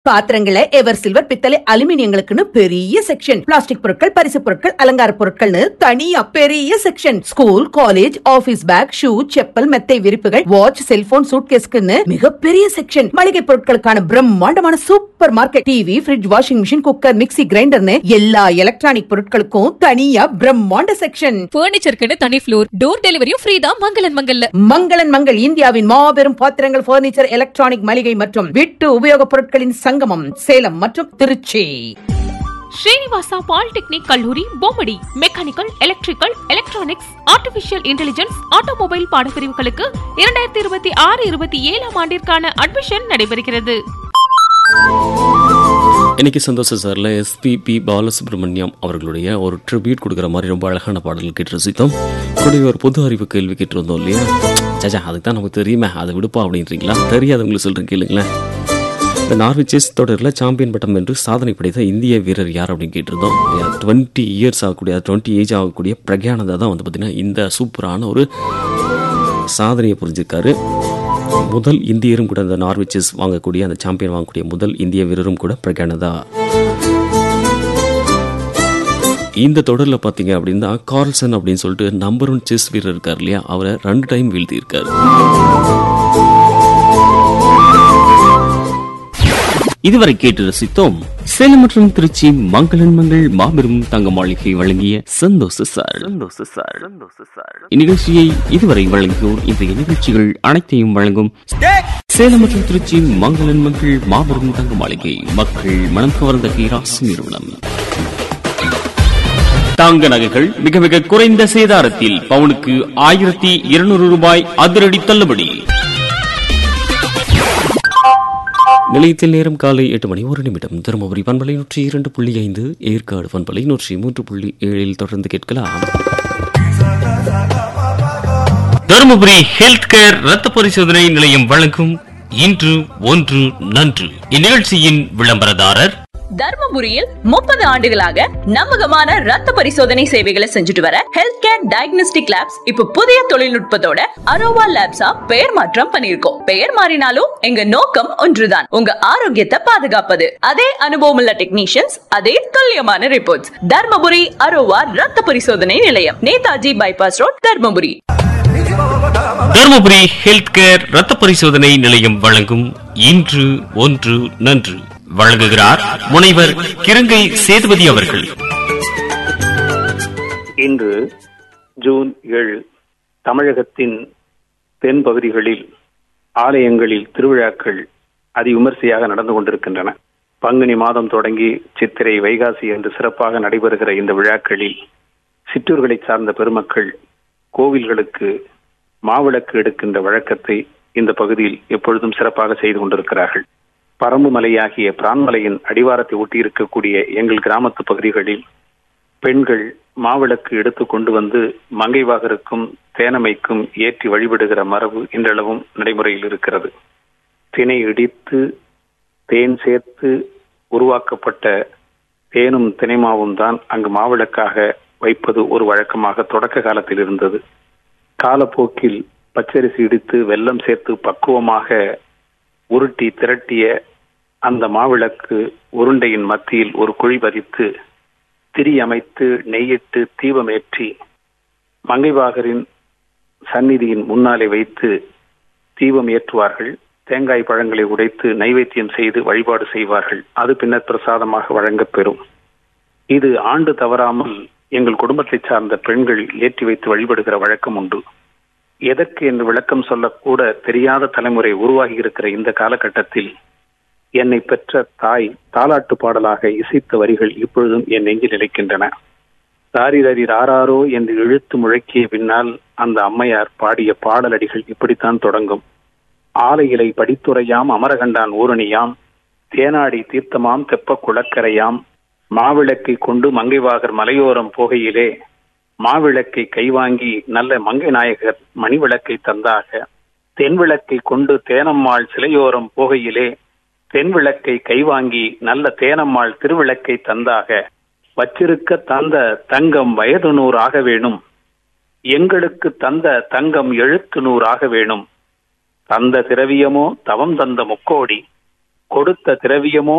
பாத்திரங்களை ever silver பித்தளை அலுமினியங்களுக்குன்னு பெரிய செக்ஷன் பிளாஸ்டிக் பொருட்கள் பரிசு பொருட்கள் அலங்கார பொருட்கள்னு தனியா பெரிய section school college office bag shoe chappal மெத்தை விரிப்புகள் வாட்ச் செல்போன் சூட்கேஸ்க்குன்னு மிகப்பெரிய செக்ஷன் மளிகை பொருட்களுக்கான பிரம்மாண்டமான super market TV fridge washing machine cooker mixie கிரைண்டர்னு எல்லா எலக்ட்ரானிக் பொருட்களுக்கும் தனியா பிரம்மாண்ட செக்ஷன் பர்னிச்சருக்குன்னு தனி ஃப்ளோர் டோர் டெலிவரியும் ஃப்ரீ தான் மங்களன் மங்கல்ல மங்களன் மங்கள் இந்தியாவின் மாபெரும் பாத்திரங்கள் பர்னிச்சர் எலக்ட்ரானிக் மளிகை மற்றும் வீட்டு உபயோகப் பொருட்களின் சங்கமம் சேலம் மற்றும் திருச்சி ஸ்ரீனிவாசா பாலிடெக்னிக் கல்லூரி Bommadi mechanical electrical electronics artificial intelligence automobile பாடப்பிரிவுகளுக்கு இரண்டாயிரத்தி இருபத்தி ஆறு இருபத்தி ஏழாம் ஆண்டிற்கான அட்மிஷன் நடைபெறுகிறது இன்னைக்கு சந்தோஷ சாரில் எஸ்பிபி பாலசுப்ரமணியம் அவர்களுடைய ஒரு ட்ரிபியூட் கொடுக்குற மாதிரி ரொம்ப அழகான பாடல் கேட்டு ரசித்தோம் அவருடைய ஒரு பொது அறிவு கேள்வி கேட்டிருந்தோம் இல்லையா சஜா அதுக்கு தான் நமக்கு தெரியுமே அதை விடுப்பா அப்படின்றீங்களா தெரியாதவங்களுக்கு சொல்கிறேன் கேளுங்களேன் இந்த நார்வே செஸ் தொடரில் சாம்பியன் பட்டம் வென்று சாதனை படைத்த இந்திய வீரர் யார் அப்படின்னு கேட்டிருந்தோம் டுவெண்ட்டி இயர்ஸ் ஆகக்கூடிய டுவெண்ட்டி ஏஜ் ஆகக்கூடிய பிரக்யானந்தா தான் வந்து பார்த்திங்கன்னா இந்த சூப்பரான ஒரு சாதனையை புரிஞ்சிருக்காரு முதல் இந்தியரும் கூட அந்த நார்வே செஸ் வாங்கக்கூடிய அந்த சாம்பியன் வாங்கக்கூடிய முதல் இந்திய வீரரும் கூட பிரக்யானந்தா இந்த தொடரில் பார்த்தீங்க அப்படின்னா கார்ல்சன் அப்படின்னு சொல்லிட்டு நம்பர் ஒன் செஸ் வீரர் இருக்கார் இல்லையா அவரை ரெண்டு டைம் வீழ்த்தியிருக்காரு இதுவரை கேட்டு ரசித்தோம் சேலம் மற்றும் திருச்சி மங்களன் மங்கள் மாபெரும் தங்க மாளிகை வழங்கிய சந்தோஷ சார் சந்தோஷ சார் இந்நிகழ்ச்சியை இதுவரை வழங்கியோர் இன்றைய நிகழ்ச்சிகள் அனைத்தையும் வழங்கும் சேலம் மற்றும் திருச்சி மங்களன் மங்கள் மாபெரும் தங்க மாளிகை மக்கள் மனம் கவர்ந்த கீராசு நிறுவனம் தங்க நகைகள் மிக மிக குறைந்த சேதாரத்தில் பவுனுக்கு ஆயிரத்தி இருநூறு ரூபாய் அதிரடி தள்ளுபடி நிலையத்தில் நேரம் காலை எட்டு மணி ஒரு நிமிடம் தருமபுரி பண்பலை நூற்றி இரண்டு புள்ளி ஐந்து ஏற்காடு பண்பலை நூற்றி மூன்று புள்ளி ஏழில் தொடர்ந்து கேட்கலாம் தருமபுரி ஹெல்த் கேர் ரத்த பரிசோதனை நிலையம் வழங்கும் இன்று ஒன்று நன்று இந்நிகழ்ச்சியின் விளம்பரதாரர் தர்மபுரியில் முப்பது ஆண்டுகளாக நம்பகமான ரத்த பரிசோதனை சேவைகளை செஞ்சுட்டு வர ஹெல்த் கேர் டயக்னோஸ்டிக் லேப்ஸ் இப்ப புதிய தொழில்நுட்பத்தோட அரோவா லேப்ஸா பெயர் மாற்றம் பண்ணிருக்கோம் பெயர் மாறினாலும் எங்க நோக்கம் ஒன்றுதான் உங்க ஆரோக்கியத்தை பாதுகாப்பது அதே அனுபவம் உள்ள டெக்னீஷியன்ஸ் அதே துல்லியமான ரிப்போர்ட்ஸ் தர்மபுரி அரோவா ரத்த பரிசோதனை நிலையம் Netaji bypass road Dharmapuri Dharmapuri health care ரத்த பரிசோதனை நிலையம் வழங்கும் இன்று ஒன்று நன்று வழங்குகிறார் முனைவர் கிருங்கை சேதுபதி அவர்கள் இன்று ஜூன் ஏழு தமிழகத்தின் தென் பகுதிகளில் ஆலயங்களில் திருவிழாக்கள் அதிவிமர்சையாக நடந்து கொண்டிருக்கின்றன பங்குனி மாதம் தொடங்கி சித்திரை வைகாசி என்று சிறப்பாக நடைபெறுகிற இந்த விழாக்களில் சிற்றூர்களை சார்ந்த பெருமக்கள் கோவில்களுக்கு மாவிளக்கு எடுக்கின்ற வழக்கத்தை இந்த பகுதியில் எப்பொழுதும் சிறப்பாக செய்து கொண்டிருக்கிறார்கள் பரம்பு மலையாகிய பிரான்மலையின் அடிவாரத்தை ஒட்டியிருக்கக்கூடிய எங்கள் கிராமத்து பகுதிகளில் பெண்கள் மாவிளக்கு எடுத்து கொண்டு வந்து மங்கைவாகருக்கும் தேனமைக்கும் ஏற்றி வழிபடுகிற மரபு இன்றளவும் நடைமுறையில் இருக்கிறது தினை இடித்து தேன் சேர்த்து உருவாக்கப்பட்ட தேனும் தினைமாவும் தான் அங்கு மாவிளக்காக வைப்பது ஒரு வழக்கமாக தொடக்க காலத்தில் இருந்தது காலப்போக்கில் பச்சரிசி இடித்து வெல்லம் சேர்த்து பக்குவமாக உருட்டி திரட்டிய அந்த மாவிளக்கு உருண்டையின் மத்தியில் ஒரு குழி பதித்து திரி அமைத்து நெய்யிட்டு தீபமேற்றி மங்கைவாகரின் சந்நிதியின் முன்னாலே வைத்து தீபம் ஏற்றுவார்கள் தேங்காய் பழங்களை உடைத்து நைவேத்தியம் செய்து வழிபாடு செய்வார்கள் அது பின்னர் பிரசாதமாக வழங்கப்பெறும் இது ஆண்டு தவறாமல் எங்கள் குடும்பத்தை சார்ந்த பெண்கள் ஏற்றி வைத்து வழிபடுகிற வழக்கம் உண்டு எதற்கு என்று விளக்கம் சொல்லக்கூட தெரியாத தலைமுறை உருவாகி இருக்கிற இந்த காலகட்டத்தில் என்னை பெற்ற தாய் தாலாட்டு பாடலாக இசைத்த வரிகள் இப்பொழுதும் என் நெஞ்சில் நிலைக்கின்றன தாரிதரி ராராரோ என்று இழுத்து முழக்கிய பின்னால் அந்த அம்மையார் பாடிய பாடலடிகள் இப்படித்தான் தொடங்கும் ஆலை இலை படித்துறையாம் அமரகண்டான் ஊரணியாம் தேனாடி தீர்த்தமாம் தெப்ப குளக்கரையாம் மாவிளக்கை கொண்டு மங்கைவாகர் மலையோரம் போகையிலே மாவிளக்கை கைவாங்கி நல்ல மங்கை நாயகர் மணிவிளக்கை தந்தாக தென்விளக்கை கொண்டு தேனம்மாள் சிலையோரம் போகையிலே தென்விளக்கை கைவாங்கி நல்ல தேனம்மாள் திருவிளக்கை தந்தாக வச்சிருக்க தந்த தங்கம் வயது நூறு ஆக வேணும் எங்களுக்கு தந்த தங்கம் எழுத்து நூறு ஆக வேணும் தந்த திரவியமோ தவம் தந்த முக்கோடி கொடுத்த திரவியமோ